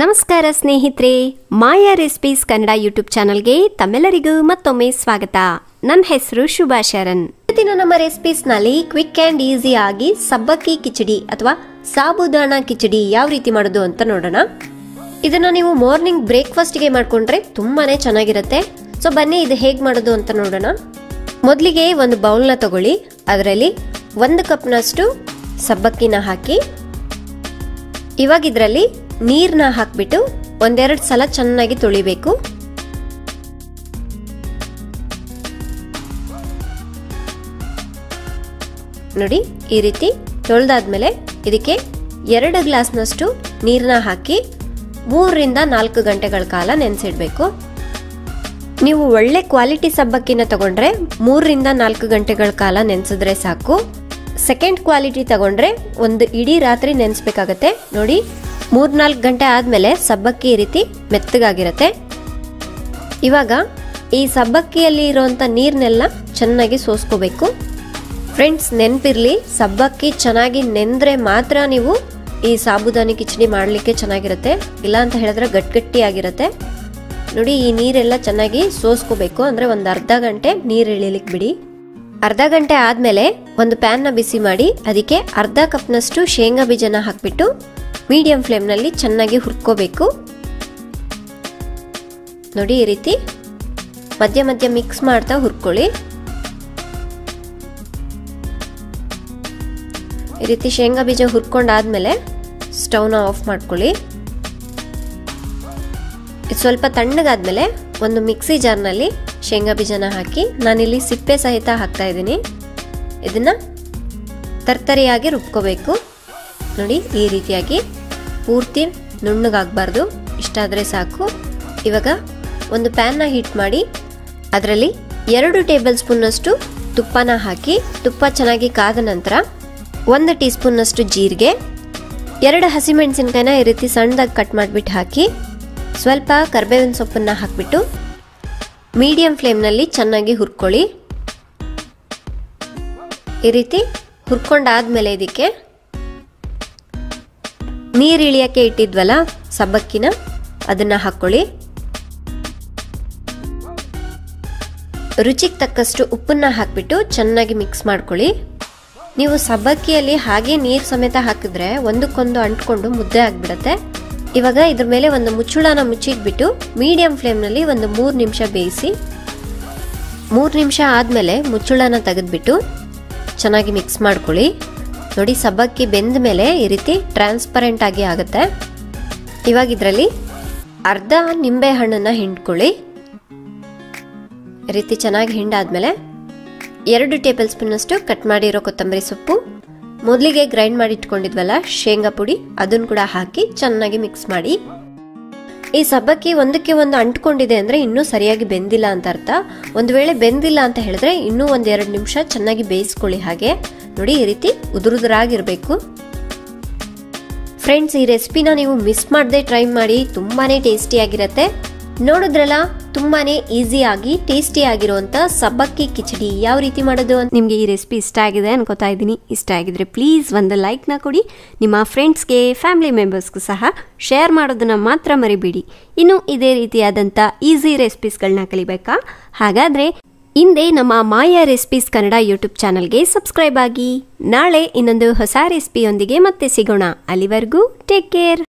ನಮಸ್ಕಾರ ಸ್ನೇಹಿತರೆ ಮಾಯಾ recipes Kannada YouTube ಚಾನಲ್ಗೆ ತಮ್ಮೆಲ್ಲರಿಗೂ ಮತ್ತೊಮ್ಮೆ ಸ್ವಾಗತ ನನ್ನ ಹೆಸರು ಶುಭಾ ಶರಣ್ ಇವತ್ತಿನ ನಮ್ಮ ರೆಸಿಪೀಸ್ ನಲ್ಲಿ ಕ್ವಿಕ್ ಅಂಡ್ ಈಸಿ ಆಗಿ ಸಬ್ಬಕ್ಕಿ ಕಿಚಡಿ ಅಥವಾ ಸಾಬುದಾಣ ಕಿಚಡಿ ಯಾವ ರೀತಿ ಮಾಡೋದು ಅಂತ ನೋಡೋಣ ಇದನ್ನ ನೀವು ಮಾರ್ನಿಂಗ್ ಬ್ರೇಕ್ಫಾಸ್ಟ್ಗೆ ಮಾಡ್ಕೊಂಡ್ರೆ ತುಂಬಾನೇ ಚೆನ್ನಾಗಿರುತ್ತೆ ಸೊ ಬನ್ನಿ ಇದು ಹೇಗೆ ಮಾಡೋದು ಅಂತ ನೋಡೋಣ ಮೊದಲಿಗೆ ಒಂದು ಬೌಲ್ನ ತಗೊಳ್ಳಿ ಅದರಲ್ಲಿ ಒಂದು ಕಪ್ನಷ್ಟು ಸಬ್ಬಕ್ಕಿನ ಹಾಕಿ ಇವಾಗ ಇದರಲ್ಲಿ ನೀರನ್ನ ಹಾಕ್ಬಿಟ್ಟು ಒಂದೆರಡು ಸಲ ಚೆನ್ನಾಗಿ ತೊಳಿಬೇಕು ನೋಡಿ ಈ ರೀತಿ ತೊಳೆದಾದ್ಮೇಲೆ ಇದಕ್ಕೆ ಎರಡು ಗ್ಲಾಸ್ನಷ್ಟು ನೀರನ್ನ ಹಾಕಿ ಮೂರರಿಂದ ನಾಲ್ಕು ಗಂಟೆಗಳ ಕಾಲ ನೆನೆಸಿಡ್ಬೇಕು ನೀವು ಒಳ್ಳೆ ಕ್ವಾಲಿಟಿ ಸಬ್ಬಕ್ಕಿನ ತಗೊಂಡ್ರೆ ಮೂರರಿಂದ ನಾಲ್ಕು ಗಂಟೆಗಳ ಕಾಲ ನೆನೆಸಿದ್ರೆ ಸಾಕು ಸೆಕೆಂಡ್ ಕ್ವಾಲಿಟಿ ತಗೊಂಡ್ರೆ ಒಂದು ಇಡೀ ರಾತ್ರಿ ನೆನೆಸ್ಬೇಕಾಗತ್ತೆ ನೋಡಿ ಮೂರ್ನಾಲ್ಕು ಗಂಟೆ ಆದಮೇಲೆ ಸಬ್ಬಕ್ಕಿ ಈ ರೀತಿ ಮೆತ್ತಗಾಗಿರುತ್ತೆ ಇವಾಗ ಈ ಸಬ್ಬಕ್ಕಿಯಲ್ಲಿ ಇರುವಂಥ ನೀರನ್ನೆಲ್ಲ ಚೆನ್ನಾಗಿ ಸೋಸ್ಕೋಬೇಕು ಫ್ರೆಂಡ್ಸ್ ನೆನಪಿರ್ಲಿ ಸಬ್ಬಕ್ಕಿ ಚೆನ್ನಾಗಿ ನೆಂದ್ರೆ ಮಾತ್ರ ನೀವು ಈ ಸಾಬುದಾನಿ ಕಿಚಡಿ ಮಾಡಲಿಕ್ಕೆ ಚೆನ್ನಾಗಿರುತ್ತೆ ಇಲ್ಲ ಅಂತ ಹೇಳಿದ್ರೆ ಗಟ್ಟಿ ಆಗಿರುತ್ತೆ ನೋಡಿ ಈ ನೀರೆಲ್ಲ ಚೆನ್ನಾಗಿ ಸೋಸ್ಕೋಬೇಕು ಅಂದರೆ ಒಂದು ಅರ್ಧ ಗಂಟೆ ನೀರು ಇಳಿಲಿಕ್ಕೆ ಬಿಡಿ ಅರ್ಧ ಗಂಟೆ ಆದಮೇಲೆ ಒಂದು ಪ್ಯಾನ್ನ ಬಿಸಿ ಮಾಡಿ ಅದಕ್ಕೆ ಅರ್ಧ ಕಪ್ನಷ್ಟು ಶೇಂಗಾ ಬೀಜನ ಹಾಕ್ಬಿಟ್ಟು ಮೀಡಿಯಂ ಫ್ಲೇಮ್ನಲ್ಲಿ ಚೆನ್ನಾಗಿ ಹುರ್ಕೋಬೇಕು ನೋಡಿ ಈ ರೀತಿ ಮಧ್ಯ ಮಧ್ಯ ಮಿಕ್ಸ್ ಮಾಡ್ತಾ ಹುರ್ಕೊಳ್ಳಿ ಈ ರೀತಿ ಶೇಂಗಾ ಬೀಜ ಹುರ್ಕೊಂಡಾದ್ಮೇಲೆ ಸ್ಟವ್ನ ಆಫ್ ಮಾಡ್ಕೊಳ್ಳಿ ಇದು ಸ್ವಲ್ಪ ತಣ್ಣಗಾದ್ಮೇಲೆ ಒಂದು ಮಿಕ್ಸಿ ಜಾರ್ನಲ್ಲಿ ಶೇಂಗಾ ಬೀಜನ ಹಾಕಿ ನಾನಿಲ್ಲಿ ಸಿಪ್ಪೆ ಸಹಿತ ಹಾಕ್ತಾ ಇದ್ದೀನಿ ಇದನ್ನ ತರ್ತರಿಯಾಗಿ ರುಬ್ಕೋಬೇಕು ನೋಡಿ ಈ ರೀತಿಯಾಗಿ ಪೂರ್ತಿ ನುಣ್ಣಗಾಗಬಾರ್ದು ಇಷ್ಟಾದರೆ ಸಾಕು ಇವಾಗ ಒಂದು ಪ್ಯಾನ್ನ ಹೀಟ್ ಮಾಡಿ ಅದರಲ್ಲಿ ಎರಡು ಟೇಬಲ್ ಸ್ಪೂನ್ನಷ್ಟು ತುಪ್ಪನ ಹಾಕಿ ತುಪ್ಪ ಚೆನ್ನಾಗಿ ಕಾದ ನಂತರ ಒಂದು ಟೀ ಸ್ಪೂನ್ನಷ್ಟು ಜೀರಿಗೆ ಎರಡು ಹಸಿಮೆಣಸಿನ್ಕಾಯಿನ ಈ ರೀತಿ ಸಣ್ಣದಾಗಿ ಕಟ್ ಮಾಡಿಬಿಟ್ಟು ಹಾಕಿ ಸ್ವಲ್ಪ ಕರ್ಬೇವಿನ ಸೊಪ್ಪನ್ನು ಹಾಕಿಬಿಟ್ಟು ಮೀಡಿಯಂ ಫ್ಲೇಮ್ನಲ್ಲಿ ಚೆನ್ನಾಗಿ ಹುರ್ಕೊಳ್ಳಿ ಈ ರೀತಿ ಹುರ್ಕೊಂಡಾದ್ಮೇಲೆ ಇದಕ್ಕೆ ನೀರು ಇಳಿಯಕ್ಕೆ ಇಟ್ಟಿದ್ವಲ್ಲ ಸಬ್ಬಕ್ಕಿನ ಅದನ್ನ ಹಾಕ್ಕೊಳ್ಳಿ ರುಚಿಗೆ ತಕ್ಕಷ್ಟು ಉಪ್ಪನ್ನ ಹಾಕ್ಬಿಟ್ಟು ಚೆನ್ನಾಗಿ ಮಿಕ್ಸ್ ಮಾಡ್ಕೊಳ್ಳಿ ನೀವು ಸಬ್ಬಕ್ಕಿಯಲ್ಲಿ ಹಾಗೆ ನೀರು ಸಮೇತ ಹಾಕಿದ್ರೆ ಒಂದಕ್ಕೊಂದು ಅಂಟ್ಕೊಂಡು ಮುದ್ದೆ ಆಗಿಬಿಡತ್ತೆ ಇವಾಗ ಇದ್ರ ಮೇಲೆ ಒಂದು ಮುಚ್ಚುಳನ ಮುಚ್ಚಿಟ್ಬಿಟ್ಟು ಮೀಡಿಯಂ ಫ್ಲೇಮ್ನಲ್ಲಿ ಒಂದು ಮೂರು ನಿಮಿಷ ಬೇಯಿಸಿ ಮೂರು ನಿಮಿಷ ಆದಮೇಲೆ ಮುಚ್ಚುಳನ ತೆಗೆದ್ಬಿಟ್ಟು ಚೆನ್ನಾಗಿ ಮಿಕ್ಸ್ ಮಾಡ್ಕೊಳ್ಳಿ ನೋಡಿ ಸಬ್ಬಕ್ಕಿ ಬೆಂದ ಮೇಲೆ ಈ ರೀತಿ ಟ್ರಾನ್ಸ್ಪರೆಂಟ್ ಆಗಿ ಆಗುತ್ತೆ ಇವಾಗ ಇದರಲ್ಲಿ ಅರ್ಧ ನಿಂಬೆ ಹಣ್ಣನ್ನು ಹಿಂಡ್ಕೊಳ್ಳಿ ಈ ರೀತಿ ಚೆನ್ನಾಗಿ ಹಿಂಡಾದ್ಮೇಲೆ ಎರಡು ಟೇಬಲ್ ಸ್ಪೂನಷ್ಟು ಕಟ್ ಮಾಡಿರೋ ಕೊತ್ತಂಬರಿ ಸೊಪ್ಪು ಮೊದಲಿಗೆ ಗ್ರೈಂಡ್ ಮಾಡಿ ಇಟ್ಕೊಂಡಿದ್ವಲ್ಲ ಶೇಂಗಾ ಪುಡಿ ಅದನ್ನು ಕೂಡ ಹಾಕಿ ಚೆನ್ನಾಗಿ ಮಿಕ್ಸ್ ಮಾಡಿ ಈ ಸಬ್ಬಕ್ಕಿ ಒಂದಕ್ಕೆ ಒಂದು ಅಂಟ್ಕೊಂಡಿದೆ ಅಂದ್ರೆ ಇನ್ನೂ ಸರಿಯಾಗಿ ಬೆಂದಿಲ್ಲ ಅಂತ ಅರ್ಥ ಒಂದು ವೇಳೆ ಬೆಂದಿಲ್ಲ ಅಂತ ಹೇಳಿದ್ರೆ ಇನ್ನೂ ಒಂದ್ ಎರಡು ನಿಮಿಷ ಚೆನ್ನಾಗಿ ಬೇಯಿಸ್ಕೊಳ್ಳಿ ಹಾಗೆ ನೋಡಿ ಈ ರೀತಿ ಉದುರುದುರಾಗಿರ್ಬೇಕು ಫ್ರೆಂಡ್ಸ್ ಈ ರೆಸಿಪಿನ ನೀವು ಮಿಸ್ ಮಾಡದೆ ಟ್ರೈ ಮಾಡಿ ತುಂಬಾನೇ ಟೇಸ್ಟಿಯಾಗಿರತ್ತೆ ನೋಡಿದ್ರಲ್ಲ ತುಂಬಾನೇ ಈಸಿ ಆಗಿ ಟೇಸ್ಟಿ ಆಗಿರುವಂತ ಸಬ್ಬಕ್ಕಿ ಕಿಚಡಿ ಯಾವ ರೀತಿ ಮಾಡೋದು ಅಂತ ನಿಮಗೆ ಈ ರೆಸಿಪಿ ಇಷ್ಟ ಆಗಿದೆ ಅನ್ಕೋತಾ ಇದ್ದೀನಿ ಇಷ್ಟ ಆಗಿದ್ರೆ ಪ್ಲೀಸ್ ಒಂದು ಲೈಕ್ನ ಕೊಡಿ ನಿಮ್ಮ ಫ್ರೆಂಡ್ಸ್ಗೆ ಫ್ಯಾಮಿಲಿ ಮೆಂಬರ್ಸ್ಗೂ ಸಹ ಶೇರ್ ಮಾಡೋದನ್ನ ಮಾತ್ರ ಮರಿಬೇಡಿ ಇನ್ನು ಇದೇ ರೀತಿಯಾದಂಥ ಈಸಿ ರೆಸಿಪೀಸ್ಗಳನ್ನ ಕಲಿಬೇಕಾ ಹಾಗಾದ್ರೆ ಹಿಂದೆ ನಮ್ಮ ಮಾಯಾ ರೆಸಿಪೀಸ್ ಕನ್ನಡ ಯೂಟ್ಯೂಬ್ ಚಾನಲ್ಗೆ ಸಬ್ಸ್ಕ್ರೈಬ್ ಆಗಿ ನಾಳೆ ಇನ್ನೊಂದು ಹೊಸ ರೆಸಿಪಿಯೊಂದಿಗೆ ಮತ್ತೆ ಸಿಗೋಣ ಅಲ್ಲಿವರೆಗೂ ಟೇಕ್ ಕೇರ್